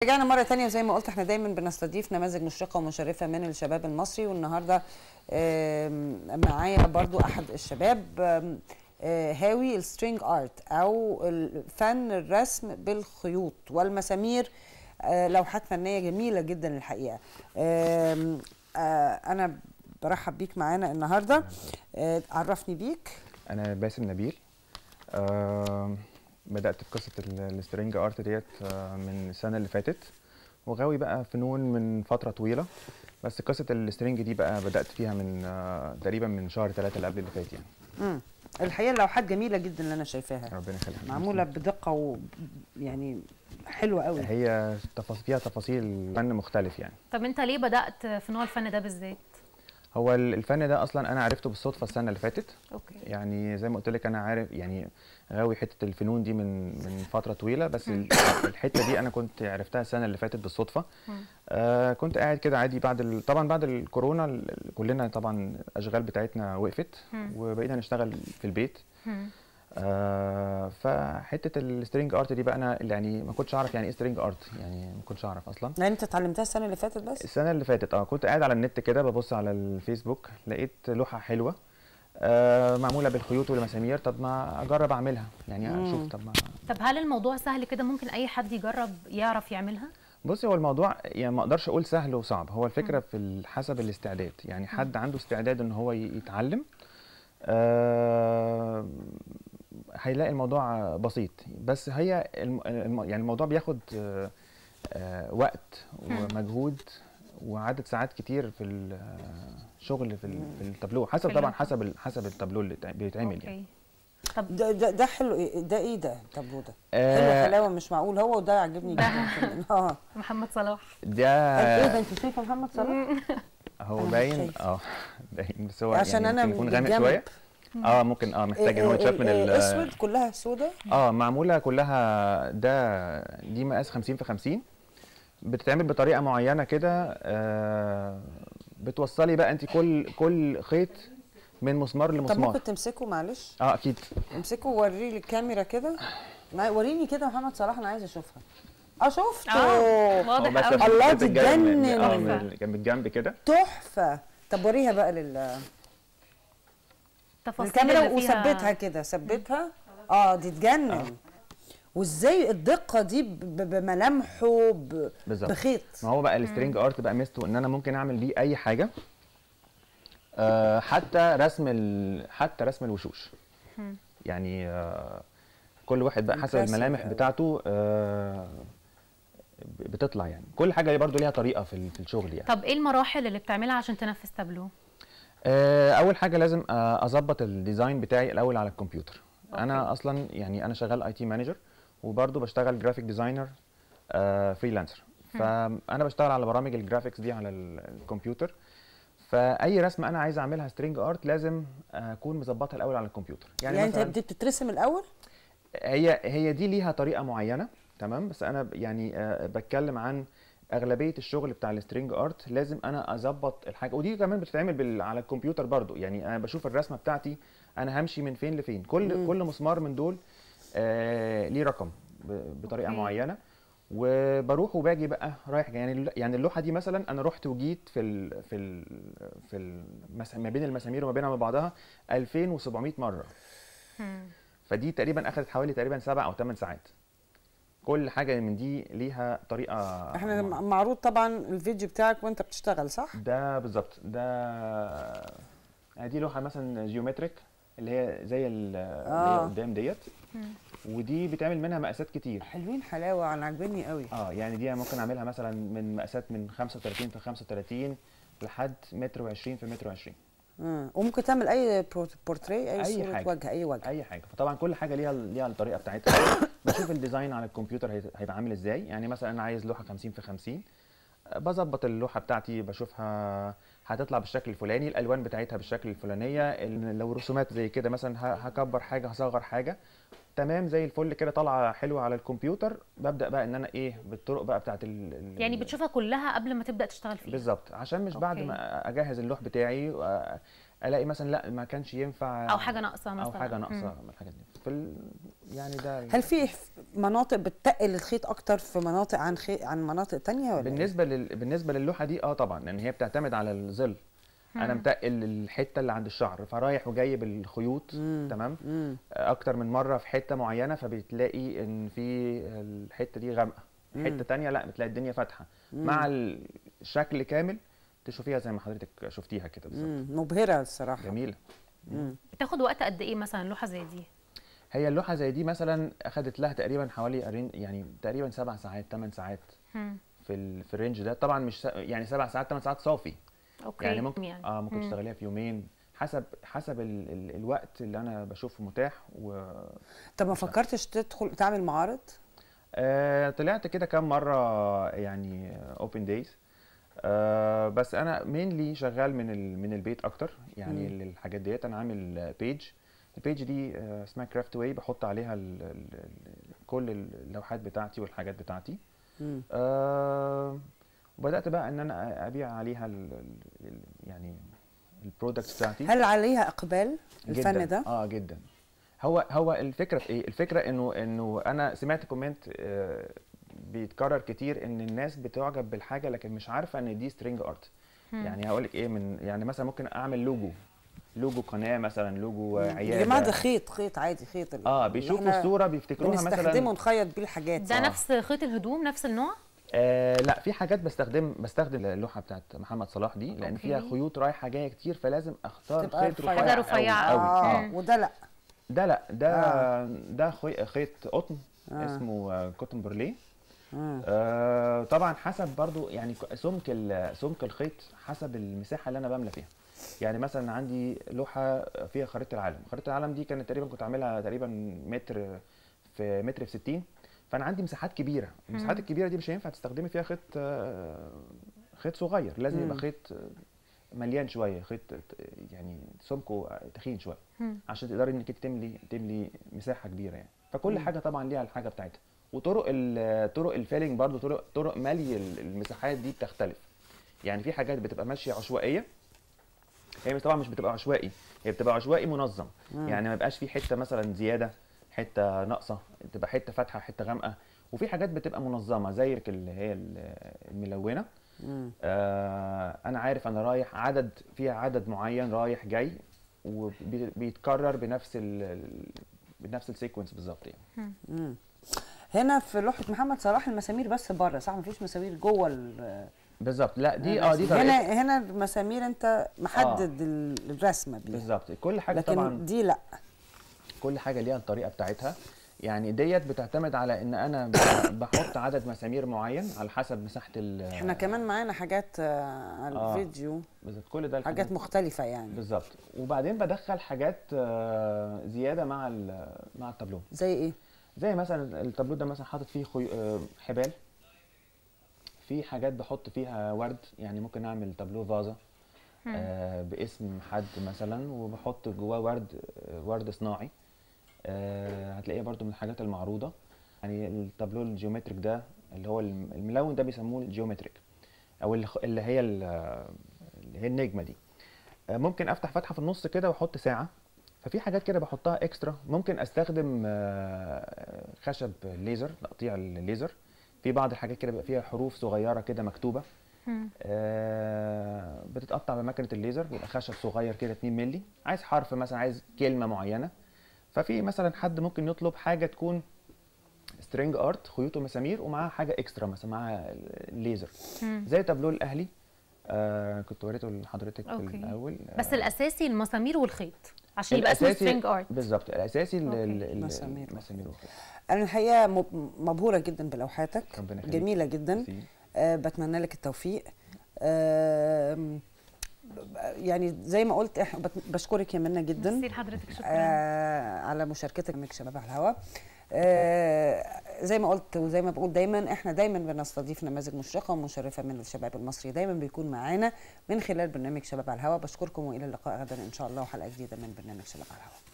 رجعنا مرة تانية زي ما قلت احنا دايما بنستضيف نماذج مشرقة ومشرفة من الشباب المصري والنهاردة آم، معايا برضو أحد الشباب آم، آه، هاوي السترينج ارت أو فن الرسم بالخيوط والمسامير آه، لوحات فنية جميلة جدا الحقيقة آم، آه، أنا برحب بيك معانا النهاردة آه، عرفني بيك انا باسم نبيل آه بدات في قصه ال- السترينج ارت ديت آه من السنه اللي فاتت وغاوي بقى فنون من فتره طويله بس قصه السترينج دي بقى بدات فيها من آه تقريبا من شهر ثلاثة اللي قبل اللي فات يعني مم. الحقيقة لوحات جميلة جدا اللي أنا شايفاها ربنا يخليك معمولة بدقة و يعني حلوة قوي هي تفاصيل فيها تفاصيل فن مختلف يعني طب انت ليه بدات في نوع الفن ده بالذات هو ال- الفن ده اصلا انا عرفته بالصدفه السنه اللي فاتت اوكي يعني زي ما قلت لك انا عارف يعني غاوي حته الفنون دي من من فتره طويله بس ال- الحته دي انا كنت عرفتها السنه اللي فاتت بالصدفه مم. آه كنت قاعد كده عادي بعد ال... طبعا بعد الكورونا ال- ال- كلنا طبعا الاشغال بتاعتنا وقفت مم. وبقينا نشتغل في البيت مم. آه فحته السترينج ارت دي بقى انا يعني ما كنتش اعرف يعني ايه سترينج ارت يعني ما كنتش اعرف اصلا يعني انت اتعلمتها السنه اللي فاتت بس السنه اللي فاتت اه كنت قاعد على النت كده ببص على الفيسبوك لقيت لوحه حلوه آه معموله بالخيوط والمسامير طب ما اجرب اعملها يعني مم. اشوف طب ما طب هل الموضوع سهل كده ممكن اي حد يجرب يعرف يعملها بصي هو الموضوع يعني ما اقدرش اقول سهل وصعب هو الفكره في ال- حسب الاستعداد يعني حد عنده استعداد ان هو ي- يتعلم آه هيلاقي الموضوع بسيط بس هي الم الم يعني الموضوع بياخد آه آه وقت ومجهود وعدد ساعات كتير في الشغل في, ال- في التابلو حسب في طبعا اللوحة. حسب ال- حسب التابلو اللي تع- بيتعمل يعني اوكي طب ده ده, ده حلو إيه- ده ايه ده التابلو ده آه، حلو حلاوه مش معقول هو وده عجبني جدا كمان. اه محمد صلاح ايه ده ده انت شايفه محمد صلاح هو أنا مش باين شايفة. اه باين بس هو عشان يعني انا ممكن يكون غامق بالجنب. شويه اه ممكن اه محتاج ان هو يتشاف من ال اسود كلها سودا اه معموله كلها ده دي مقاس 50 في 50 بتتعمل بطريقه معينه كده آه بتوصلي بقى انت كل كل خيط من مسمار طب لمسمار ممكن تمسكه معلش اه اكيد امسكه ووريه للكاميرا كده ما- وريني كده محمد صلاح انا عايزه اشوفها اه شفته اه هو واضح بس قوي في الله الخيط الجاي من- تجنن. اه من من الجنب كده تحفه طب وريها بقى لل تفاصيل الكاميرا اللي فيها- وثبتها كده ثبتها اه دي تجنن وازاي الدقه دي ب- ب- بملامحه ب- بالظبط. بخيط ما هو بقى السترينج ارت بقى ميزته ان انا ممكن اعمل بيه اي حاجه آه حتى رسم ال... حتى رسم الوشوش يعني آه كل واحد بقى حسب Impressive الملامح أوي. بتاعته آه ب- بتطلع يعني كل حاجه برضو ليها طريقه في ال- في الشغل يعني طب ايه المراحل اللي بتعملها عشان تنفذ تابلو آه، اول حاجه لازم آه، اظبط الديزاين بتاعي الاول على الكمبيوتر انا اصلا يعني انا شغال اي تي مانجر وبرضه بشتغل جرافيك ديزاينر فريلانسر فانا بشتغل على برامج الجرافيكس دي على ال- الكمبيوتر فاي رسمه انا عايز اعملها سترينج ارت لازم اكون مظبطها الاول على الكمبيوتر يعني, يعني, انت مثلا دي بتترسم الاول هي هي دي ليها طريقه معينه تمام بس انا ب- يعني آه، بتكلم عن اغلبيه الشغل بتاع السترينج ارت لازم انا اظبط الحاجه ودي كمان بتتعمل بال... على الكمبيوتر برضو يعني انا بشوف الرسمه بتاعتي انا همشي من فين لفين كل مم. كل مسمار من دول آه ليه رقم ب... بطريقه أوكي. معينه وبروح وباجي بقى رايح جاي. يعني الل- يعني اللوحه دي مثلا انا رحت وجيت في ال... في ال... في المس... ما بين المسامير وما بينها وما بعضها 2700 مره مم. فدي تقريبا اخذت حوالي تقريبا سبع او ثمان ساعات كل حاجه من دي ليها طريقه احنا مع- م- معروض طبعا الفيديو بتاعك وانت بتشتغل صح ده بالظبط ده آه، دي لوحه مثلا جيومتريك اللي هي زي ال- اللي هي آه. قدام ديت ودي بيتعمل منها مقاسات كتير حلوين حلاوه انا عاجبني قوي اه يعني دي ممكن اعملها مثلا من مقاسات من 35 في 35 لحد متر و20 في متر و20 آه. وممكن تعمل اي برو- بورتريه اي, أي صوره حاجة. وجه اي وجه اي حاجه فطبعا كل حاجه ليها ليها الطريقه بتاعتها بشوف الديزاين على الكمبيوتر هي- هيبقى عامل ازاي يعني مثلا انا عايز لوحه 50 في 50 أه، بظبط اللوحه بتاعتي بشوفها هتطلع بالشكل الفلاني الالوان بتاعتها بالشكل الفلانيه ال- لو رسومات زي كده مثلا ه- هكبر حاجه هصغر حاجه تمام زي الفل كده طالعه حلوه على الكمبيوتر ببدا بقى ان انا ايه بالطرق بقى بتاعت ال ال- يعني بتشوفها كلها قبل ما تبدا تشتغل فيها بالظبط عشان مش بعد أوكي. ما اجهز اللوح بتاعي الاقي مثلا لا ما كانش ينفع او حاجه ناقصه مثلا او حاجه مم. ناقصه من الحاجات دي في ال... يعني ده هل في مناطق بتقل الخيط اكتر في مناطق عن خي... عن مناطق تانية ولا إيه؟ بالنسبه لل... بالنسبه للوحه دي اه طبعا لان هي بتعتمد على الظل انا مم. متقل الحته اللي عند الشعر فرايح وجاي بالخيوط مم. تمام مم. اكتر من مره في حته معينه فبتلاقي ان في الحته دي غامقه مم. حته تانية لا بتلاقي الدنيا فاتحه مم. مع الشكل كامل تشوفيها زي ما حضرتك شفتيها كده بالظبط مم. مبهرة الصراحة جميله مم. بتاخد وقت قد ايه مثلا لوحه زي دي هي اللوحه زي دي مثلا اخذت لها تقريبا حوالي أرين- يعني تقريبا سبع ساعات ثمان ساعات مم. في ال... في الرينج ده طبعا مش س... يعني سبع ساعات ثمان ساعات صافي اوكي يعني ممكن يعني. اه ممكن مم. تشتغليها في يومين حسب حسب ال... ال... الوقت اللي انا بشوفه متاح و طب ما فكرتش تدخل تعمل معارض؟ آه طلعت كده كام مره يعني اوبن دايز آه بس انا مينلي شغال من ال... من البيت اكتر يعني مم. الحاجات ديت انا عامل بيج البيج دي آه اسمها كرافت واي بحط عليها ال... ال... ال... كل اللوحات بتاعتي والحاجات بتاعتي مم. آه وبدات بقى ان انا ابيع عليها ال... ال... ال... يعني البرودكتس بتاعتي هل عليها اقبال الفن جداً. ده؟ اه جدا هو هو الفكره في ايه الفكره انه انه انا سمعت كومنت آه بيتكرر كتير ان الناس بتعجب بالحاجه لكن مش عارفه ان دي سترينج ارت مم. يعني هقول لك ايه من يعني مثلا ممكن اعمل لوجو لوجو قناه مثلا لوجو يا عياده جماعة ده خيط خيط عادي خيط ال- اه اللي بيشوفوا إحنا الصوره بيفتكروها بنستخدمه مثلا ونخيط بيه الحاجات ده آه. نفس خيط الهدوم نفس النوع آه لا في حاجات بستخدم بستخدم اللوحه بتاعت محمد صلاح دي لان أوكي. فيها خيوط رايحه جايه كتير فلازم اختار تبقى خيط رفيعة. رفيع حاجة أوي- رفيعة أوي. أوي. اه مم. وده لا ده لا ده آه. ده خي- خيط قطن آه. اسمه آه، كوتن برليه مم. آه طبعا حسب برضو يعني ك- سمك ال- سمك الخيط حسب المساحه اللي انا بملى فيها يعني مثلا عندي لوحه فيها خريطه العالم خريطه العالم دي كانت تقريبا كنت عاملها تقريبا متر في متر في 60 فانا عندي مساحات كبيره المساحات مم. الكبيره دي مش هينفع تستخدمي فيها خيط آه، خيط صغير لازم مم. يبقى خيط مليان شويه خيط يعني سمكه تخين شويه مم. عشان تقدري انك انت تملي تملي مساحه كبيره يعني فكل مم. حاجه طبعا ليها الحاجه بتاعتها وطرق ال- طرق الفيلينج برضو طرق طرق ملي ال- المساحات دي بتختلف يعني في حاجات بتبقى ماشيه عشوائيه هي طبعا مش بتبقى عشوائي هي بتبقى عشوائي منظم مم. يعني ما يبقاش في حته مثلا زياده حته ناقصه تبقى حته فاتحه حته غامقه وفي حاجات بتبقى منظمه زي اللي هي ال- الملونه مم. آه انا عارف انا رايح عدد فيها عدد معين رايح جاي وبيتكرر بنفس ال بنفس السيكونس بالظبط يعني مم. هنا في لوحة محمد صلاح المسامير بس بره صح مفيش مسامير جوه ال- بالظبط لا دي اه دي الرسمة. طريقه هنا هنا المسامير انت محدد ال- الرسمه بيها بالظبط كل حاجه لكن طبعا دي لا كل حاجه ليها الطريقه بتاعتها يعني ديت بتعتمد على ان انا ب- بحط عدد مسامير معين على حسب مساحه ال احنا كمان معانا حاجات آه، على آه. الفيديو بالظبط كل ده الحاجات حاجات مختلفه يعني بالظبط وبعدين بدخل حاجات آه، زياده مع ال- مع التابلو زي ايه زي مثلا التابلو ده مثلا حاطط فيه خي... آه، حبال في حاجات بحط فيها ورد يعني ممكن اعمل تابلو فازه آه باسم حد مثلا وبحط جواه ورد آه، ورد صناعي آه هتلاقيه برضو من الحاجات المعروضه يعني التابلو الجيومتريك ده اللي هو الم- الملون ده بيسموه الجيومتريك او اللي خ- اللي هي ال- اللي هي النجمه دي آه، ممكن افتح فتحه في النص كده واحط ساعه ففي حاجات كده بحطها اكسترا ممكن استخدم آه، خشب ليزر تقطيع الليزر في بعض الحاجات كده بيبقى فيها حروف صغيره كده مكتوبه مم. آه، بتتقطع بمكنه الليزر بيبقى خشب صغير كده 2 مللي عايز حرف مثلا عايز كلمه معينه ففي مثلا حد ممكن يطلب حاجه تكون سترينج ارت خيوط ومسامير ومعاها حاجه اكسترا مثلا معاها الليزر مم. زي تابلو الاهلي آه كنت وريته لحضرتك في أوكي. الاول بس آه، الاساسي المسامير والخيط عشان يبقى اسمه الأساسي- سترينج ارت بالظبط الاساسي ال- أوكي. ال- ال- مسامير. المسامير والخيط. انا الحقيقه مب- مبهوره جدا بلوحاتك ربنا يخليك. جميله جدا ميرسي. أه بتمنى لك التوفيق أه يعني زي ما قلت إح- بت- بشكرك يا منى جدا ميرسي لحضرتك شكرا آه على مشاركتك مع شباب على الهواء آه زي ما قلت وزي ما بقول دايما احنا دايما بنستضيف نماذج مشرقه ومشرفه من الشباب المصري دايما بيكون معانا من خلال برنامج شباب على الهواء بشكركم والى اللقاء غدا ان شاء الله وحلقه جديده من برنامج شباب على الهواء